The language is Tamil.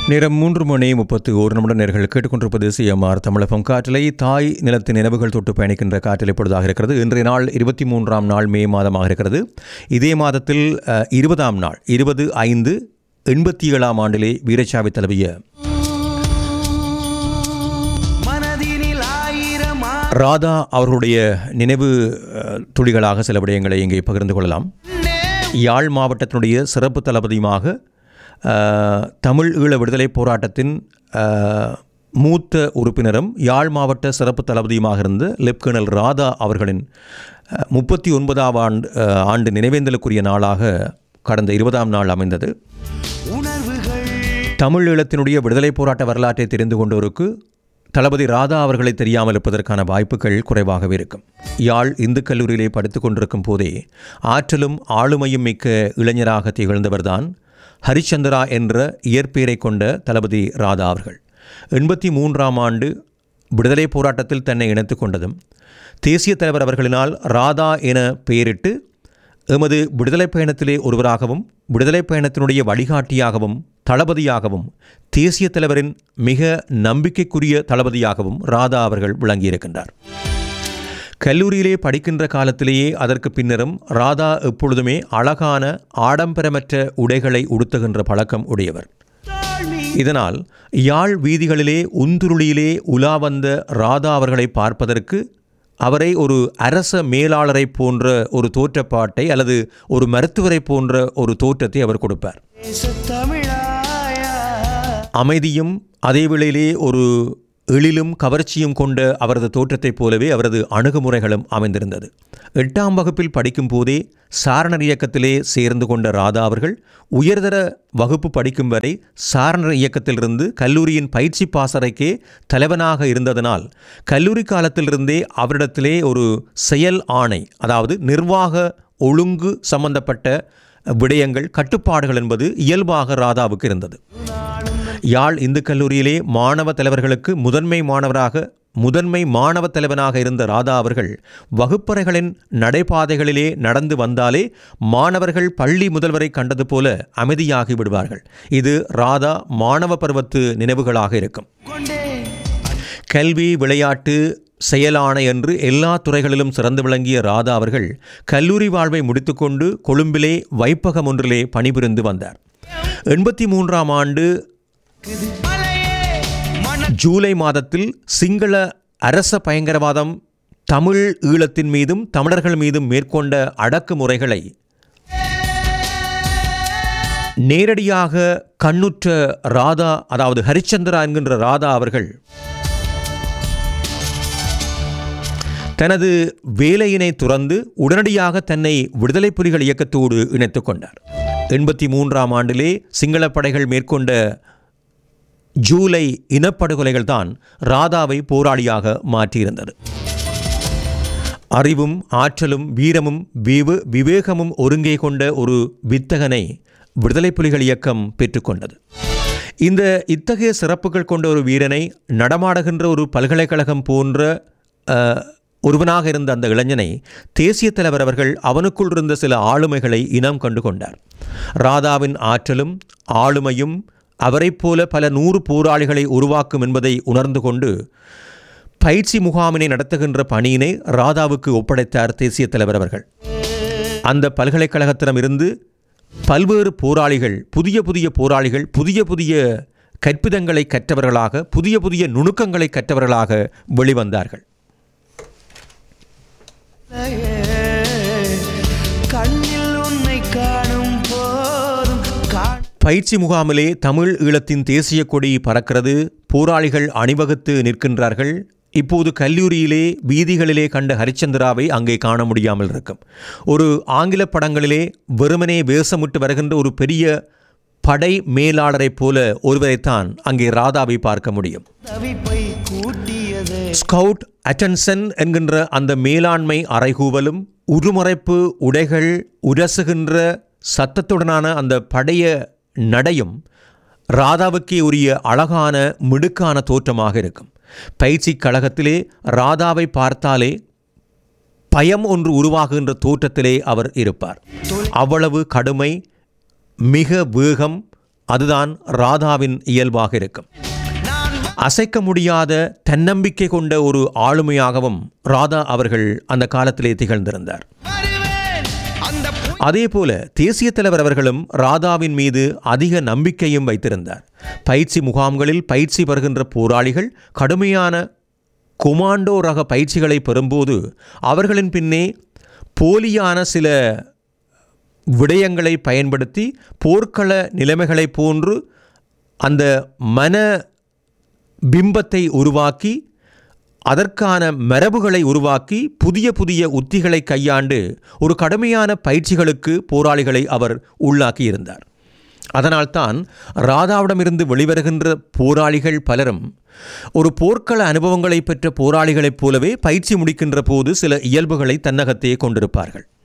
நேரம் மூன்று மணி முப்பத்து ஒரு நிமிடம் நேர்கள் கேட்டுக்கொண்டிருப்பது சிஎம்ஆர் தமிழகம் காற்றலை தாய் நிலத்தின் நினைவுகள் தொட்டு பயணிக்கின்ற காற்றலை பொழுதாக இருக்கிறது இன்றைய நாள் இருபத்தி மூன்றாம் நாள் மே மாதமாக இருக்கிறது இதே மாதத்தில் அஹ், இருபதாம் நாள் இருபது ஐந்து எண்பத்தி ஏழாம் ஆண்டிலே வீரச்சாவி தழுவிய மனதினில் ஆயிரம் ராதா அவர்களுடைய நினைவு அஹ், துளிகளாக சில விடயங்களை இங்கே பகிர்ந்து கொள்ளலாம் யாழ் மாவட்டத்தினுடைய சிறப்பு தளபதியுமாக அஹ், தமிழ் ஈழ விடுதலை போராட்டத்தின் அஹ், மூத்த உறுப்பினரும் யாழ் மாவட்ட சிறப்பு தளபதியுமாக இருந்த லெப்டினல் ராதா அவர்களின் முப்பத்தி ஒன்பதாம் ஆண்டு அஹ், ஆண்டு நினைவேந்தலுக்குரிய நாளாக கடந்த இருபதாம் நாள் அமைந்தது உணர்வுகள் தமிழ் ஈழத்தினுடைய விடுதலை போராட்ட வரலாற்றை தெரிந்து கொண்டோருக்கு தளபதி ராதா அவர்களை தெரியாமல் இருப்பதற்கான வாய்ப்புகள் குறைவாகவே இருக்கும் யாழ் இந்து கல்லூரியிலே படித்துக் கொண்டிருக்கும் போதே ஆற்றலும் ஆளுமையும் மிக்க இளைஞராக திகழ்ந்தவர்தான் ஹரிச்சந்திரா என்ற இயற்பெயரை கொண்ட தளபதி ராதா அவர்கள் எண்பத்தி மூன்றாம் ஆண்டு விடுதலை போராட்டத்தில் தன்னை இணைத்துக் கொண்டதும் தேசிய தலைவர் அவர்களினால் ராதா என பெயரிட்டு எமது விடுதலை பயணத்திலே ஒருவராகவும் விடுதலை பயணத்தினுடைய வழிகாட்டியாகவும் தளபதியாகவும் தேசிய தலைவரின் மிக நம்பிக்கைக்குரிய தளபதியாகவும் ராதா அவர்கள் விளங்கியிருக்கின்றார் கல்லூரியிலே படிக்கின்ற காலத்திலேயே அதற்கு பின்னரும் ராதா எப்பொழுதுமே அழகான ஆடம்பரமற்ற உடைகளை உடுத்துகின்ற பழக்கம் உடையவர் இதனால் யாழ் வீதிகளிலே உந்துருளியிலே உலா வந்த ராதா அவர்களை பார்ப்பதற்கு அவரை ஒரு அரச மேலாளரை போன்ற ஒரு தோற்றப்பாட்டை அல்லது ஒரு மருத்துவரை போன்ற ஒரு தோற்றத்தை அவர் கொடுப்பார் தமிழாயா அமைதியும் அதே வேளையிலே ஒரு எழிலும் கவர்ச்சியும் கொண்ட அவரது தோற்றத்தைப் போலவே அவரது அணுகுமுறைகளும் அமைந்திருந்தது எட்டாம் வகுப்பில் படிக்கும் போதே சாரணர் இயக்கத்திலே சேர்ந்து கொண்ட ராதா அவர்கள் உயர்தர வகுப்பு படிக்கும் வரை சாரணர் இயக்கத்திலிருந்து கல்லூரியின் பயிற்சி பாசறைக்கே தலைவனாக இருந்ததனால் கல்லூரி காலத்திலிருந்தே அவரிடத்திலே ஒரு செயல் ஆணை அதாவது நிர்வாக ஒழுங்கு சம்பந்தப்பட்ட விடயங்கள் கட்டுப்பாடுகள் என்பது இயல்பாக ராதாவுக்கு இருந்தது யாழ் இந்து கல்லூரியிலே மாணவ தலைவர்களுக்கு முதன்மை மாணவராக முதன்மை மாணவ தலைவனாக இருந்த ராதா அவர்கள் வகுப்பறைகளின் நடைபாதைகளிலே நடந்து வந்தாலே மாணவர்கள் பள்ளி முதல்வரை கண்டது போல அமைதியாகி விடுவார்கள் இது ராதா மாணவ பருவத்து நினைவுகளாக இருக்கும் கொண்டே கல்வி விளையாட்டு செயலாணை என்று எல்லா துறைகளிலும் சிறந்து விளங்கிய ராதா அவர்கள் கல்லூரி வாழ்வை முடித்துக்கொண்டு கொழும்பிலே வைப்பகம் ஒன்றிலே பணிபுரிந்து வந்தார் எண்பத்தி மூன்றாம் ஆண்டு மலையே மன ஜூலை மாதத்தில் சிங்கள அரச பயங்கரவாதம் தமிழ் ஈழத்தின் மீதும் தமிழர்கள் மீதும் மேற்கொண்ட அடக்குமுறைகளை நேரடியாக கண்ணுற்ற ராதா அதாவது ஹரிச்சந்திரா என்கின்ற ராதா அவர்கள் தனது வேலையினை துறந்து உடனடியாக தன்னை விடுதலை புலிகள் இயக்கத்தோடு இணைத்துக் கொண்டார் எண்பத்தி மூன்றாம் ஆண்டிலே சிங்களப் படைகள் மேற்கொண்ட ஜூலை இனப்படுகொலைகள் தான் ராதாவை போராளியாக மாற்றியிருந்தது அறிவும் ஆற்றலும் வீரமும் விவு விவேகமும் ஒருங்கே கொண்ட ஒரு வித்தகனை விடுதலை புலிகள் இயக்கம் பெற்றுக்கொண்டது இந்த இத்தகைய சிறப்புகள் கொண்ட ஒரு வீரனை நடமாடுகின்ற ஒரு பல்கலைக்கழகம் போன்ற அஹ், ஒருவனாக இருந்த அந்த இளைஞனை தேசிய தலைவர் அவர்கள் அவனுக்குள் இருந்த சில ஆளுமைகளை இனம் கண்டு கொண்டார் ராதாவின் ஆற்றலும் ஆளுமையும் அவரைப் போல பல நூறு போராளிகளை உருவாக்கும் என்பதை உணர்ந்து கொண்டு பயிற்சி முகாமினை நடத்துகின்ற பணியினை ராதாவுக்கு ஒப்படைத்தார் தேசிய தலைவர் அவர்கள் அந்த பல்கலைக்கழகத்திடமிருந்து பல்வேறு போராளிகள் புதிய புதிய போராளிகள் புதிய புதிய கற்பிதங்களை கற்றவர்களாக புதிய புதிய நுணுக்கங்களை கற்றவர்களாக வெளிவந்தார்கள் கண்ணில் உன்னை காணும் போதும் காண் பயிற்சி முகாமிலே தமிழ் ஈழத்தின் தேசிய கொடி பறக்கிறது போராளிகள் அணிவகுத்து நிற்கின்றார்கள் இப்போது கல்லூரியிலே வீதிகளிலே கண்ட ஹரிச்சந்திராவை அங்கே காண முடியாமல் இருக்கும் ஒரு ஆங்கில படங்களிலே வெறுமனே வேஷமிட்டு வருகின்ற ஒரு பெரிய படை மேலாளரைப் போல ஒருவரைத்தான் அங்கே ராதாவை பார்க்க முடியும் தவிப்பை கூட்டியது ஸ்கவுட் அட்டன்சன் என்கின்ற அந்த மேலாண்மை அறைகூவலும் உருமறைப்பு உடைகள் உரசுகின்ற சத்தத்துடனான அந்த படைய நடையும் ராதாவுக்கே உரிய அழகான மிடுக்கான தோற்றமாக இருக்கும் பயிற்சி கழகத்திலே ராதாவை பார்த்தாலே பயம் ஒன்று உருவாகுகின்ற தோற்றத்திலே அவர் இருப்பார் அவ்வளவு கடுமை மிக வேகம் அதுதான் ராதாவின் இயல்பாக இருக்கும் நான் அசைக்க முடியாத தன்னம்பிக்கை கொண்ட ஒரு ஆளுமையாகவும் ராதா அவர்கள் அந்த காலத்திலே திகழ்ந்திருந்தார் வருவேன் அந்த பொய் அதே போல தேசிய தலைவர் அவர்களும் ராதாவின் மீது அதிக நம்பிக்கையும் வைத்திருந்தார் பயிற்சி முகாம்களில் பயிற்சி பெறுகின்ற போராளிகள் கடுமையான கொமாண்டோ ரக பயிற்சிகளை பெறும்போது அவர்களின் பின்னே போலியான சில விடயங்களை பயன்படுத்தி போர்க்கள நிலைமைகளைப் போன்று அந்த மன பிம்பத்தை உருவாக்கி அதற்கான மரபுகளை உருவாக்கி புதிய புதிய உத்திகளை கையாண்டு ஒரு கடுமையான பயிற்சிகளுக்கு போராளிகளை அவர் உள்ளாக்கியிருந்தார் அதனால்தான் ராதாவிடமிருந்து வெளிவருகின்ற போராளிகள் பலரும் ஒரு போர்க்கள அனுபவங்களை பெற்ற போராளிகளைப் போலவே பயிற்சி முடிக்கின்ற போது சில இயல்புகளை தன்னகத்தே கொண்டிருப்பார்கள்